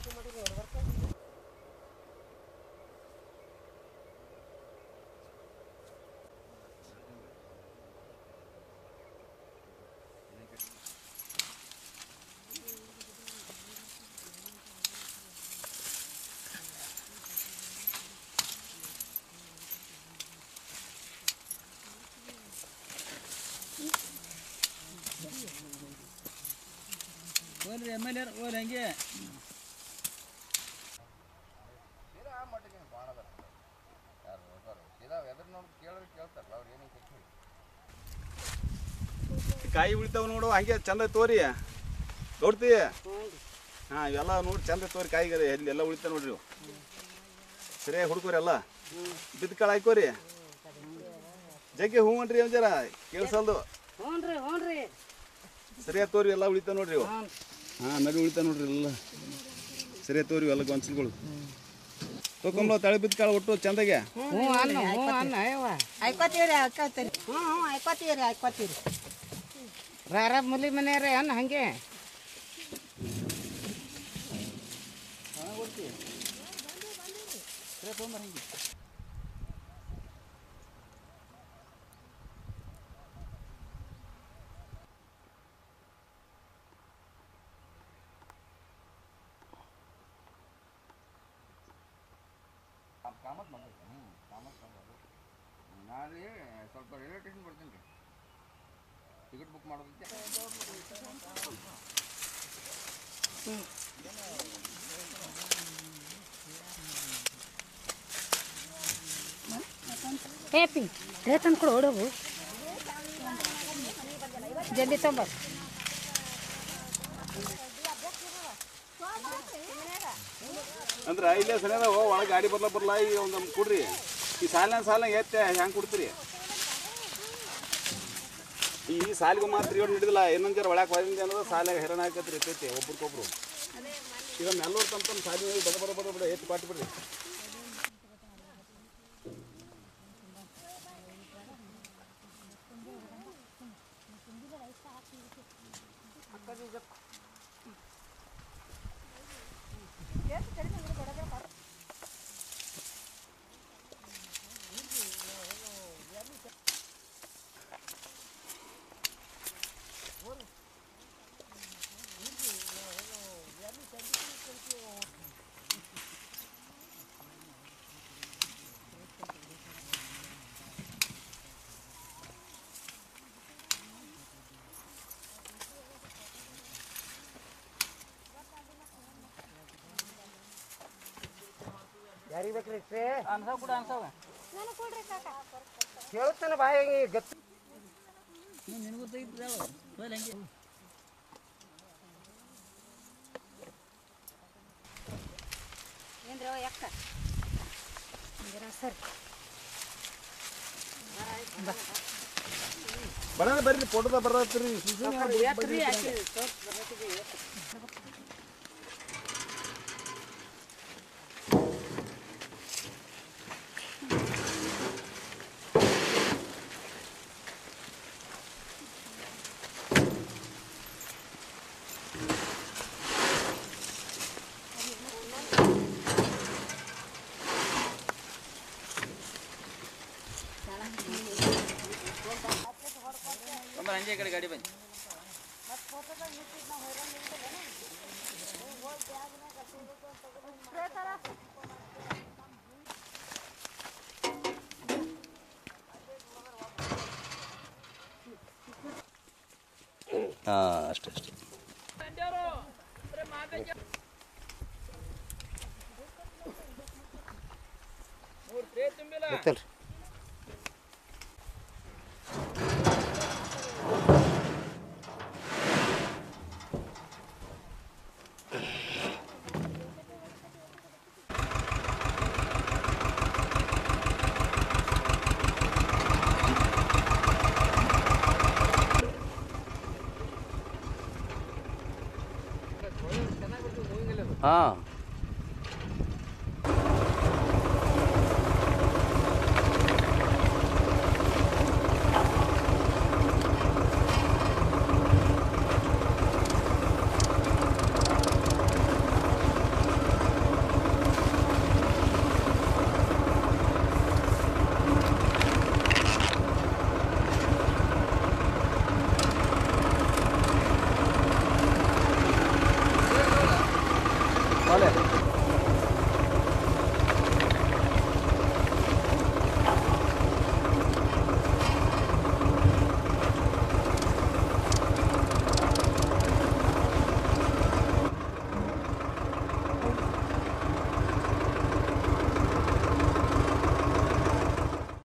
ಹೋಗ್ರಿ M L ಎರ್ ಹೋಗ್ರಿ ಹಂಗೆ ಸೀದಾ ಆ ಮಟ್ಟಿಗೆ ಭಾಳ ಅದ ಯಾರು ಹೋಗೋರು ಸೀದಾ ಎದ್ರ ನೋಡಿ ಕೇಳಿದ್ರೆ ಕೇಳ್ತಾರಲ್ಲ ಅವ್ರು ಏನಂತ ಹೇಳಿ ಕಾಯಿ ಉಳಿತಾವ ನೋಡು ಹಂಗೆ ಚಂದ ತೋರಿ ನೋಡ್ತಿ ಹಾಂ ಇವೆಲ್ಲ ನೋಡಿ ಚಂದ ತೋರಿ ಕಾಯಿಗರಿ ಎಲ್ಲಿ ಎಲ್ಲ ಉಳಿತಾವ ನೋಡ್ರಿ ಇವು ಸರಿಯಾಗಿ ಹುಡ್ಕೋರಿ ಎಲ್ಲ ಬಿದ್ದ ಕಾಳು ಹಾಕೋರಿ ಜಗ್ಗಿ ಹೂ ಅನ್ರಿ ಒಂದ್ ಜರ ಕೇಳ್ಸಲ್ದು ಹ್ಞೂನ್ರಿ ಹ್ಞೂನ್ರಿ ಸರಿಯಾಗಿ ತೋರಿ ಎಲ್ಲ ಉಳಿತಾವ ನೋಡ್ರಿ ಇವು ಹಾಂ ನಡಿ ಉಳಿತಾವ ನೋಡ್ರಿ ಎಲ್ಲ ಸರಿಯಾಗಿ ತೋರಿ ಎಲ್ಲ ಗೊಂಚಲ್ಗಳು ತೊಕೊಂಬ ತಳಿ ಬಿದ್ದ ಕಾಳು ಒಟ್ಟು ಚಂದಗೆ ಹ್ಞೂ ಅನ್ನ ಹ್ಞೂ ಅನ್ನ ಅಯ್ಯವ್ವ ಆಯ್ಕೋತೀವ್ರಿ ಆಯ್ಕೋತೀರಿ ಹ್ಞೂ ಹ್ಞೂ ಆಯ್ಕೋತೀವ್ರಿ ಆಯ್ಕೋತೀವ್ರಿ ರಾರ ಮುಲಿ ಮನೆಯವ್ರಿ ಅನ್ನ ಹಂಗೆ ಕಾಮತ್ ಬಂದೈತೆ ಹ್ಞೂ ಕಾಮತ್ ಬಂದದ್ದು ನಾಳೆ ಸ್ವಲ್ಪ ರೈಲ್ವೆ ಸ್ಟೇಷನ್ ಬರ್ತೀನಿ ರೀ ಟಿಕೆಟ್ ಬುಕ್ ಮಾಡೋದಕ್ಕೆ ಏ ಪಿ ರೇ ತಂದ್ಕೊಡು ಹೊಡೋಗು ಜಲ್ದಿ ತೊಂಬ ಅಂದ್ರೆ ಇಲ್ಲೇ ಸರಿ ಅದಾವ ಒಳಗೆ ಗಾಡಿ ಬರ್ಲ ಬರ್ಲ ಈಗ ಒಂದು ನಮ್ಗೆ ಕೊಡ್ರಿ ಈ ಸಾಲಿನ ಸಾಲ ಎತ್ತೆ ಹೆಂಗೆ ಕೊಡ್ತೀರಿ ಈ ಸಾಲಿಗೆ ಮಾತ್ರ ಇವ್ರು ಹಿಡಿದಿಲ್ಲ ಇನ್ನೊಂದು ಜರ ಒಳಗೆ ಹೊರಗಿಂದ ಅನ್ನೋದು ಸಾಲಾಗ ಹೆರಣ ಹಾಕತ್ರಿ ಇರ್ತೈತಿ ಒಬ್ರಿಗೊಬ್ರು ಈಗ ಮೆಲ್ಲೂರು ತಮ್ಮ ತಮ್ಮ ಸಾಲಿ ಬಡ ಬಡ ಬಡ ಬಡ ಎತ್ತು ಕೊಟ್ಟು ಬಿಡ್ರಿ ಯಾರಿಗೆ ಬೇಕ್ರಿ ಟ್ರೇ ಅನ್ಸಾವ ಕೂಡ ಅನ್ಸಾವ ಕೇಳುತ್ತಾನ ಬಾಯಿ ಗತ್ ನಿನಗೂ ತೆಗಿದ್ರೆ ಹೋಗ್ಲಿ ಹಂಗೆ ಏನ್ರವ ಯಾಕ ಜರ ಸರ್ ಬಡ ಬರ್ರಿ ಫೋಟೋದ ಬರತ್ರಿ ಎತ್ರಿ ಹಾಕಿ ತೊಂಬರ ಹಂಗೆ ಈ ಕಡೆ ಗಾಡಿ ಬನ್ನಿ ಹಾಂ ಅಷ್ಟೇ ಅಷ್ಟೇ ಗೊತ್ತಲ್ರಿ ಹಾಂ